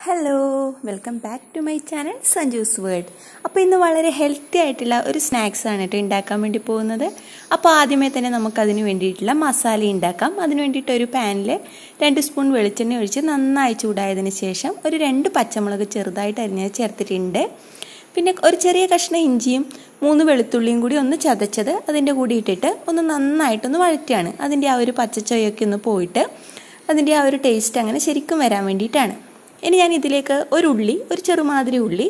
hello welcome back to my channel Sanju's world അപ്പോൾ ഇന്ന് വളരെ ഹെൽത്തി ആയിട്ടുള്ള ഒരു സ്നാക്സ് ആണ് കേട്ടോ ഉണ്ടാക്കാൻ വേണ്ടി പോകുന്നത് അപ്പോൾ ആദ്യമേ തന്നെ നമുക്കതിന് വേണ്ടിയിട്ടുള്ള മസാല ഉണ്ടാക്കാം അതിന് വേണ്ടിയിട്ട് ഒരു പാനിൽ രണ്ട് സ്പൂൺ വെളിച്ചെണ്ണ ഒഴിച്ച് നന്നായി ചൂടായതിന് ശേഷം ഒരു രണ്ട് പച്ചമുളക് ചെറുതായിട്ട് അരിഞ്ഞത് ചേർത്തിട്ടുണ്ട് പിന്നെ ഒരു ചെറിയ കഷ്ണം ഇഞ്ചിയും മൂന്ന് വെളുത്തുള്ളിയും കൂടി ഒന്ന് ചതച്ചത് അതിൻ്റെ കൂടി ഇട്ടിട്ട് ഒന്ന് നന്നായിട്ടൊന്ന് വഴറ്റുകയാണ് അതിൻ്റെ ആ ഒരു പച്ചച്ചൊയൊക്കെ ഒന്ന് പോയിട്ട് അതിൻ്റെ ആ ഒരു ടേസ്റ്റ് അങ്ങനെ ശരിക്കും വരാൻ വേണ്ടിയിട്ടാണ് ഇനി ഞാൻ ഇതിലേക്ക് ഒരു ഉള്ളി ഒരു ചെറുമാതിരി ഉള്ളി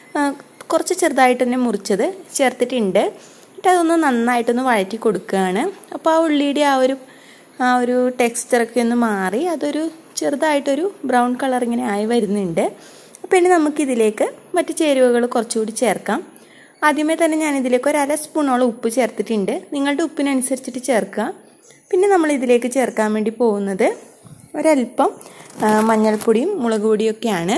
കുറച്ച് ചെറുതായിട്ട് തന്നെ മുറിച്ചത് ചേർത്തിട്ടുണ്ട് എന്നിട്ട് അതൊന്ന് നന്നായിട്ടൊന്ന് വഴറ്റി കൊടുക്കുകയാണ് അപ്പോൾ ആ ഉള്ളിയുടെ ആ ഒരു ആ ഒരു ടെക്സ്ചറൊക്കെ ഒന്ന് മാറി അതൊരു ചെറുതായിട്ടൊരു ബ്രൗൺ കളർ ഇങ്ങനെ ആയി വരുന്നുണ്ട് അപ്പോൾ ഇനി നമുക്കിതിലേക്ക് മറ്റ് ചേരുവകൾ കുറച്ചുകൂടി ചേർക്കാം ആദ്യമേ തന്നെ ഞാൻ ഇതിലേക്ക് ഒരു അര സ്പൂണോളം ഉപ്പ് ചേർത്തിട്ടുണ്ട് നിങ്ങളുടെ ഉപ്പിനനുസരിച്ചിട്ട് ചേർക്കുക പിന്നെ നമ്മൾ ഇതിലേക്ക് ചേർക്കാൻ വേണ്ടി പോകുന്നത് ഒരല്പം മഞ്ഞൾപ്പൊടിയും മുളക് പൊടിയൊക്കെയാണ്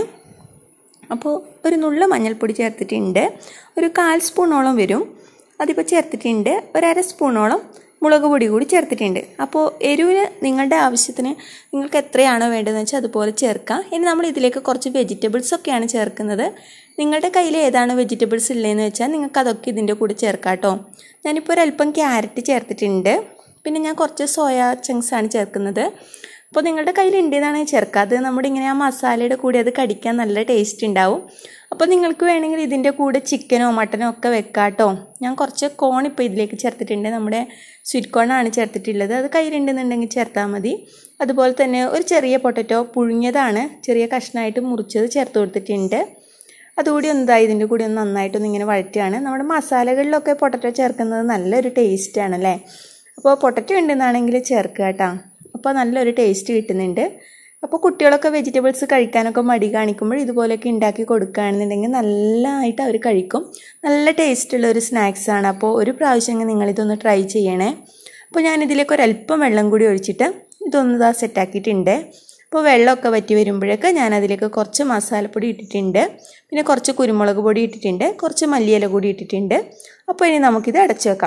അപ്പോൾ ഒരു നുള്ള മഞ്ഞൾപ്പൊടി ചേർത്തിട്ടുണ്ട് ഒരു കാൽ സ്പൂണോളം വരും അതിപ്പോൾ ചേർത്തിട്ടുണ്ട് ഒരര സ്പൂണോളം മുളക് പൊടി കൂടി ചേർത്തിട്ടുണ്ട് അപ്പോൾ എരിവിന് നിങ്ങളുടെ ആവശ്യത്തിന് നിങ്ങൾക്ക് എത്രയാണോ വേണ്ടതെന്ന് വെച്ചാൽ അതുപോലെ ചേർക്കാം ഇനി നമ്മൾ ഇതിലേക്ക് കുറച്ച് വെജിറ്റബിൾസ് ഒക്കെയാണ് ചേർക്കുന്നത് നിങ്ങളുടെ കയ്യിൽ ഏതാണ് വെജിറ്റബിൾസ് ഉള്ളതെന്ന് വെച്ചാൽ നിങ്ങൾക്ക് അതൊക്കെ ഇതിൻ്റെ കൂടെ ചേർക്കാം കേട്ടോ ഞാനിപ്പോൾ ഒരല്പം ക്യാരറ്റ് ചേർത്തിട്ടുണ്ട് പിന്നെ ഞാൻ കുറച്ച് സോയ ചങ്ക്സ് ആണ് ചേർക്കുന്നത് അപ്പോൾ നിങ്ങളുടെ കയ്യിൽ ഉണ്ടെന്നാണ് ചേർക്കുക അത് നമ്മുടെ ഇങ്ങനെ ആ മസാലയുടെ കൂടെ അത് കടിക്കാൻ നല്ല ടേസ്റ്റ് ഉണ്ടാവും അപ്പോൾ നിങ്ങൾക്ക് വേണമെങ്കിൽ ഇതിൻ്റെ കൂടെ ചിക്കനോ മട്ടനോ ഒക്കെ വെക്കാം കേട്ടോ ഞാൻ കുറച്ച് കോൺ ഇപ്പോൾ ഇതിലേക്ക് ചേർത്തിട്ടുണ്ട് നമ്മുടെ സ്വീറ്റ് കോണാണ് ചേർത്തിട്ടുള്ളത് അത് കയ്യിലുണ്ടെന്നുണ്ടെങ്കിൽ ചേർത്താൽ മതി അതുപോലെ തന്നെ ഒരു ചെറിയ പൊട്ടറ്റോ പുഴുങ്ങിയതാണ് ചെറിയ കഷ്ണമായിട്ട് മുറിച്ചത് ചേർത്ത് കൊടുത്തിട്ടുണ്ട് അതുകൂടി ഒന്ന് ഇതിൻ്റെ കൂടി ഒന്ന് നന്നായിട്ടൊന്ന് ഇങ്ങനെ വഴറ്റുകയാണ് നമ്മുടെ മസാലകളിലൊക്കെ പൊട്ടറ്റോ ചേർക്കുന്നത് നല്ലൊരു ടേസ്റ്റാണ് അല്ലേ അപ്പോൾ പൊട്ടറ്റോ ഉണ്ടെന്നാണെങ്കിൽ ചേർക്കുക കേട്ടോ അപ്പോൾ നല്ലൊരു ടേസ്റ്റ് കിട്ടുന്നുണ്ട് അപ്പോൾ കുട്ടികളൊക്കെ വെജിറ്റബിൾസ് കഴിക്കാനൊക്കെ മടി കാണിക്കുമ്പോൾ ഇതുപോലെയൊക്കെ ഉണ്ടാക്കി കൊടുക്കുകയാണെന്നുണ്ടെങ്കിൽ നല്ലതായിട്ട് അവർ കഴിക്കും നല്ല ടേസ്റ്റുള്ള ഒരു സ്നാക്സാണ് അപ്പോൾ ഒരു പ്രാവശ്യം നിങ്ങളിതൊന്ന് ട്രൈ ചെയ്യണേ അപ്പോൾ ഞാനിതിലേക്ക് ഒരല്പം വെള്ളം കൂടി ഒഴിച്ചിട്ട് ഇതൊന്ന് ഇതാ സെറ്റാക്കിയിട്ടുണ്ട് അപ്പോൾ വെള്ളമൊക്കെ വറ്റി വരുമ്പോഴേക്ക് ഞാൻ അതിലേക്ക് കുറച്ച് മസാലപ്പൊടി ഇട്ടിട്ടുണ്ട് പിന്നെ കുറച്ച് കുരുമുളക് പൊടി ഇട്ടിട്ടുണ്ട് കുറച്ച് മല്ലിയില കൂടി ഇട്ടിട്ടുണ്ട് അപ്പോൾ ഇനി നമുക്കിത് അടച്ചു വെക്കാം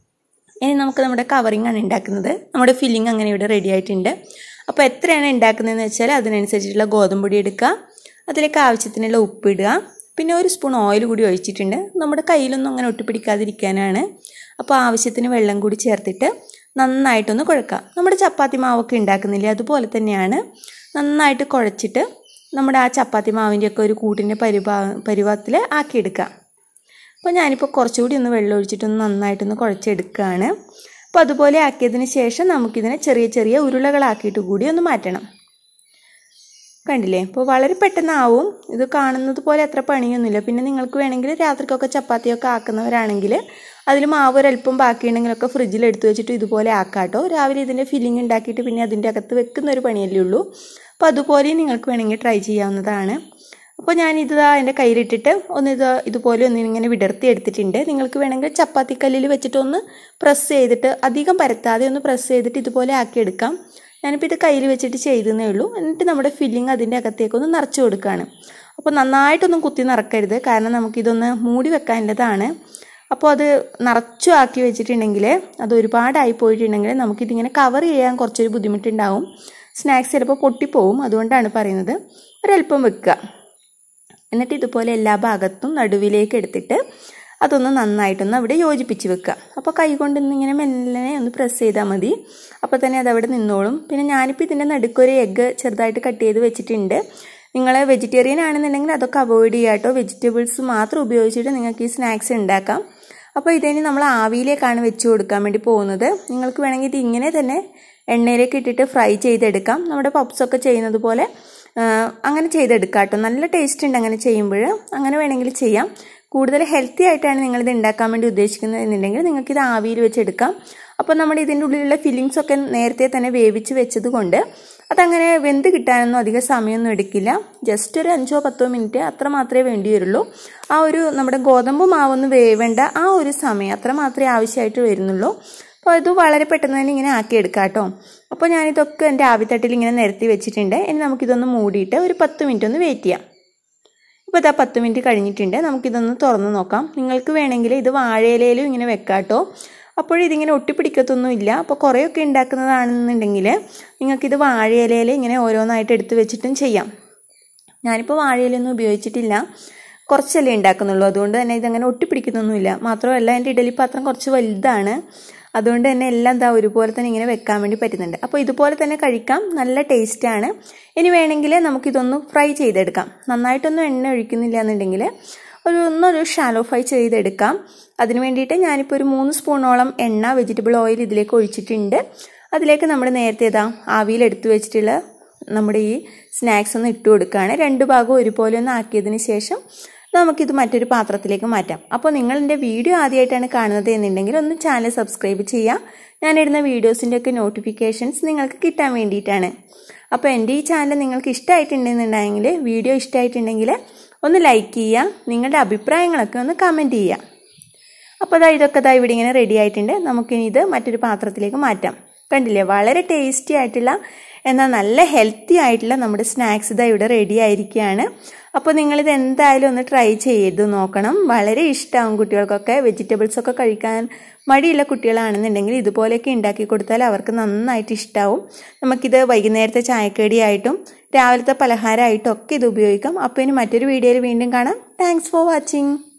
ഇനി നമുക്ക് നമ്മുടെ കവറിങ് ആണ് ഉണ്ടാക്കുന്നത് നമ്മുടെ ഫില്ലിങ് അങ്ങനെ ഇവിടെ റെഡി ആയിട്ടുണ്ട് അപ്പോൾ എത്രയാണ് ഉണ്ടാക്കുന്നതെന്ന് വെച്ചാൽ അതിനനുസരിച്ചിട്ടുള്ള ഗോതമ്പൊടി എടുക്കുക അതിലേക്ക് ആവശ്യത്തിനുള്ള ഉപ്പ് ഇടുക പിന്നെ ഒരു സ്പൂൺ ഓയിൽ കൂടി ഒഴിച്ചിട്ടുണ്ട് നമ്മുടെ കയ്യിലൊന്നും അങ്ങനെ ഒട്ടിപ്പിടിക്കാതിരിക്കാനാണ് അപ്പോൾ ആവശ്യത്തിന് വെള്ളം കൂടി ചേർത്തിട്ട് നന്നായിട്ടൊന്ന് കുഴക്കുക നമ്മുടെ ചപ്പാത്തി മാവൊക്കെ ഉണ്ടാക്കുന്നില്ലേ അതുപോലെ തന്നെയാണ് നന്നായിട്ട് കുഴച്ചിട്ട് നമ്മുടെ ആ ചപ്പാത്തി മാവിൻ്റെയൊക്കെ ഒരു കൂട്ടിൻ്റെ പരിപാ പരുവത്തിൽ ആക്കിയെടുക്കുക അപ്പോൾ ഞാനിപ്പോൾ കുറച്ചുകൂടി ഒന്ന് വെള്ളം ഒഴിച്ചിട്ടൊന്ന് നന്നായിട്ടൊന്ന് കുഴച്ചെടുക്കുകയാണ് അപ്പോൾ അതുപോലെ ആക്കിയതിന് ശേഷം നമുക്കിതിനെ ചെറിയ ചെറിയ ഉരുളകളാക്കിയിട്ട് കൂടി ഒന്ന് മാറ്റണം കണ്ടില്ലേ അപ്പോൾ വളരെ പെട്ടെന്നാവും ഇത് കാണുന്നത് പോലെ അത്ര പണിയൊന്നുമില്ല പിന്നെ നിങ്ങൾക്ക് വേണമെങ്കിൽ രാത്രിക്കൊക്കെ ചപ്പാത്തിയൊക്കെ ആക്കുന്നവരാണെങ്കിൽ അതിൽ മാവ് ഒരല്പം ബാക്കിയുണ്ടെങ്കിലൊക്കെ ഫ്രിഡ്ജിൽ എടുത്തു വെച്ചിട്ട് ഇതുപോലെ ആക്കാട്ടോ രാവിലെ ഇതിൻ്റെ ഫില്ലിംഗ് ഉണ്ടാക്കിയിട്ട് പിന്നെ അതിൻ്റെ അകത്ത് വെക്കുന്ന ഒരു പണിയല്ലേ ഉള്ളൂ അപ്പോൾ അതുപോലെ നിങ്ങൾക്ക് വേണമെങ്കിൽ ട്രൈ ചെയ്യാവുന്നതാണ് അപ്പോൾ ഞാനിത് എൻ്റെ കയ്യിലിട്ടിട്ട് ഒന്ന് ഇത് ഇതുപോലെ ഒന്ന് ഇങ്ങനെ വിടർത്തി എടുത്തിട്ടുണ്ട് നിങ്ങൾക്ക് വേണമെങ്കിൽ ചപ്പാത്തിക്കല്ലിൽ വെച്ചിട്ട് ഒന്ന് പ്രസ് ചെയ്തിട്ട് അധികം പരത്താതെ ഒന്ന് പ്രസ് ചെയ്തിട്ട് ഇതുപോലെ ആക്കിയെടുക്കാം ഞാനിപ്പോൾ ഇത് കയ്യിൽ വെച്ചിട്ട് ചെയ്തതേ ഉള്ളൂ എന്നിട്ട് നമ്മുടെ ഫില്ലിങ് അതിൻ്റെ അകത്തേക്ക് ഒന്ന് നിറച്ച് കൊടുക്കുകയാണ് അപ്പോൾ നന്നായിട്ടൊന്നും കുത്തി നിറക്കരുത് കാരണം നമുക്കിതൊന്ന് മൂടി വെക്കാനുള്ളതാണ് അപ്പോൾ അത് നിറച്ചു ആക്കി വെച്ചിട്ടുണ്ടെങ്കിൽ അത് ഒരുപാടായി പോയിട്ടുണ്ടെങ്കിൽ നമുക്കിതിങ്ങനെ കവർ ചെയ്യാൻ കുറച്ചൊരു ബുദ്ധിമുട്ടുണ്ടാവും സ്നാക്സ് ചിലപ്പോൾ പൊട്ടിപ്പോവും അതുകൊണ്ടാണ് പറയുന്നത് ഒരല്പം വെക്കുക എന്നിട്ട് ഇതുപോലെ എല്ലാ ഭാഗത്തും നടുവിലേക്ക് എടുത്തിട്ട് അതൊന്ന് നന്നായിട്ടൊന്ന് അവിടെ യോജിപ്പിച്ച് വെക്കുക അപ്പോൾ കൈ കൊണ്ട് ഇങ്ങനെ മെല്ലനെ ഒന്ന് പ്രസ് ചെയ്താൽ മതി അപ്പോൾ തന്നെ അതവിടെ നിന്നോളും പിന്നെ ഞാനിപ്പോൾ ഇതിൻ്റെ നടുക്കൊരു എഗ്ഗ് ചെറുതായിട്ട് കട്ട് ചെയ്ത് വെച്ചിട്ടുണ്ട് നിങ്ങൾ വെജിറ്റേറിയൻ ആണെന്നുണ്ടെങ്കിൽ അതൊക്കെ അവോയ്ഡ് ചെയ്യുക കേട്ടോ വെജിറ്റബിൾസ് മാത്രം ഉപയോഗിച്ചിട്ട് നിങ്ങൾക്ക് ഈ സ്നാക്സ് ഉണ്ടാക്കാം അപ്പോൾ ഇതിനി നമ്മൾ ആവിയിലേക്കാണ് വെച്ച് കൊടുക്കാൻ വേണ്ടി പോകുന്നത് നിങ്ങൾക്ക് വേണമെങ്കിൽ ഇത് ഇങ്ങനെ തന്നെ എണ്ണയിലേക്ക് ഇട്ടിട്ട് ഫ്രൈ ചെയ്തെടുക്കാം നമ്മുടെ പപ്സൊക്കെ ചെയ്യുന്നത് പോലെ അങ്ങനെ ചെയ്തെടുക്കാം കേട്ടോ നല്ല ടേസ്റ്റ് ഉണ്ട് അങ്ങനെ ചെയ്യുമ്പോൾ അങ്ങനെ വേണമെങ്കിൽ ചെയ്യാം കൂടുതൽ ഹെൽത്തി ആയിട്ടാണ് നിങ്ങളിത് ഉണ്ടാക്കാൻ വേണ്ടി ഉദ്ദേശിക്കുന്നത് എന്നുണ്ടെങ്കിൽ നിങ്ങൾക്കിത് ആവിയിൽ വെച്ചെടുക്കാം അപ്പോൾ നമ്മുടെ ഇതിൻ്റെ ഉള്ളിലുള്ള ഫില്ലിങ്സ് ഒക്കെ നേരത്തെ തന്നെ വേവിച്ച് വെച്ചത് കൊണ്ട് അതങ്ങനെ വെന്ത് കിട്ടാനൊന്നും അധികം സമയമൊന്നും എടുക്കില്ല ജസ്റ്റ് ഒരു അഞ്ചോ പത്തോ മിനിറ്റ് അത്ര മാത്രമേ വേണ്ടി വരുള്ളൂ ആ ഒരു നമ്മുടെ ഗോതമ്പ് മാവൊന്നും വേവേണ്ട ആ ഒരു സമയം അത്ര മാത്രമേ ആവശ്യമായിട്ട് വരുന്നുള്ളൂ അപ്പോൾ ഇത് വളരെ പെട്ടെന്ന് തന്നെ ഇങ്ങനെ ആക്കിയെടുക്കാം കേട്ടോ അപ്പോൾ ഞാനിതൊക്കെ എൻ്റെ ആവിത്തട്ടിൽ ഇങ്ങനെ നിരത്തി വെച്ചിട്ടുണ്ട് ഇനി നമുക്കിതൊന്ന് മൂടിയിട്ട് ഒരു പത്ത് മിനിറ്റ് ഒന്ന് വെയിറ്റ് ചെയ്യാം ഇപ്പോൾ ഇതാ പത്ത് മിനിറ്റ് കഴിഞ്ഞിട്ടുണ്ട് നമുക്കിതൊന്ന് തുറന്ന് നോക്കാം നിങ്ങൾക്ക് വേണമെങ്കിൽ ഇത് വാഴയിലയിലും ഇങ്ങനെ വെക്കാം കേട്ടോ അപ്പോഴിതിങ്ങനെ ഒട്ടിപ്പിടിക്കത്തൊന്നുമില്ല അപ്പോൾ കുറേയൊക്കെ ഉണ്ടാക്കുന്നതാണെന്നുണ്ടെങ്കിൽ നിങ്ങൾക്കിത് വാഴയിലയിൽ ഇങ്ങനെ ഓരോന്നായിട്ട് എടുത്ത് വെച്ചിട്ടും ചെയ്യാം ഞാനിപ്പോൾ വാഴയിലൊന്നും ഉപയോഗിച്ചിട്ടില്ല കുറച്ചല്ലേ ഉണ്ടാക്കുന്നുള്ളൂ അതുകൊണ്ട് തന്നെ ഇതങ്ങനെ ഒട്ടിപ്പിടിക്കുന്നൊന്നുമില്ല മാത്രമല്ല എൻ്റെ ഇഡലി പാത്രം കുറച്ച് വലുതാണ് അതുകൊണ്ട് തന്നെ എല്ലാം എന്താ ഒരുപോലെ തന്നെ ഇങ്ങനെ വെക്കാൻ വേണ്ടി പറ്റുന്നുണ്ട് അപ്പോൾ ഇതുപോലെ തന്നെ കഴിക്കാം നല്ല ടേസ്റ്റാണ് ഇനി വേണമെങ്കിൽ നമുക്കിതൊന്ന് ഫ്രൈ ചെയ്തെടുക്കാം നന്നായിട്ടൊന്നും എണ്ണ ഒഴിക്കുന്നില്ല എന്നുണ്ടെങ്കിൽ ഒരു ഒന്നൊരു ഷാലോ ഫ്രൈ ചെയ്തെടുക്കാം അതിന് വേണ്ടിയിട്ട് ഞാനിപ്പോൾ ഒരു മൂന്ന് സ്പൂണോളം എണ്ണ വെജിറ്റബിൾ ഓയിൽ ഇതിലേക്ക് ഒഴിച്ചിട്ടുണ്ട് അതിലേക്ക് നമ്മൾ നേരത്തെ ഇതാ ആവിയിൽ എടുത്തു വെച്ചിട്ടുള്ള നമ്മുടെ ഈ സ്നാക്സ് ഒന്ന് ഇട്ട് കൊടുക്കുകയാണ് രണ്ട് ഭാഗവും ഒരുപോലെ ഒന്ന് ആക്കിയതിന് ശേഷം നമുക്കിത് മറ്റൊരു പാത്രത്തിലേക്ക് മാറ്റാം അപ്പോൾ നിങ്ങൾ എൻ്റെ വീഡിയോ ആദ്യമായിട്ടാണ് കാണുന്നത് എന്നുണ്ടെങ്കിൽ ഒന്ന് ചാനൽ സബ്സ്ക്രൈബ് ചെയ്യുക ഞാനിടുന്ന വീഡിയോസിൻ്റെ ഒക്കെ നോട്ടിഫിക്കേഷൻസ് നിങ്ങൾക്ക് കിട്ടാൻ വേണ്ടിയിട്ടാണ് അപ്പോൾ എൻ്റെ ഈ ചാനൽ നിങ്ങൾക്ക് ഇഷ്ടമായിട്ടുണ്ടെന്നുണ്ടെങ്കിൽ വീഡിയോ ഇഷ്ടമായിട്ടുണ്ടെങ്കിൽ ഒന്ന് ലൈക്ക് ചെയ്യുക നിങ്ങളുടെ അഭിപ്രായങ്ങളൊക്കെ ഒന്ന് കമൻറ്റ് ചെയ്യുക അപ്പോൾ അതാ ഇതൊക്കെ ഇതാ ഇവിടെ ഇങ്ങനെ റെഡി ആയിട്ടുണ്ട് നമുക്കിനി ഇത് മറ്റൊരു പാത്രത്തിലേക്ക് മാറ്റാം കണ്ടില്ലേ വളരെ ടേസ്റ്റി ആയിട്ടുള്ള എന്നാൽ നല്ല ഹെൽത്തി ആയിട്ടുള്ള നമ്മുടെ സ്നാക്സ് ഇതാ ഇവിടെ റെഡി ആയിരിക്കുകയാണ് അപ്പോൾ നിങ്ങളിത് എന്തായാലും ഒന്ന് ട്രൈ ചെയ്ത് നോക്കണം വളരെ ഇഷ്ടമാവും കുട്ടികൾക്കൊക്കെ വെജിറ്റബിൾസ് ഒക്കെ കഴിക്കാൻ മടിയുള്ള കുട്ടികളാണെന്നുണ്ടെങ്കിൽ ഇതുപോലെയൊക്കെ ഉണ്ടാക്കി കൊടുത്താൽ അവർക്ക് നന്നായിട്ട് ഇഷ്ടമാവും നമുക്കിത് വൈകുന്നേരത്തെ ചായക്കടിയായിട്ടും രാവിലത്തെ പലഹാരമായിട്ടും ഒക്കെ ഇത് ഉപയോഗിക്കാം അപ്പോൾ ഇനി മറ്റൊരു വീഡിയോയിൽ വീണ്ടും കാണാം താങ്ക്സ് ഫോർ വാച്ചിങ്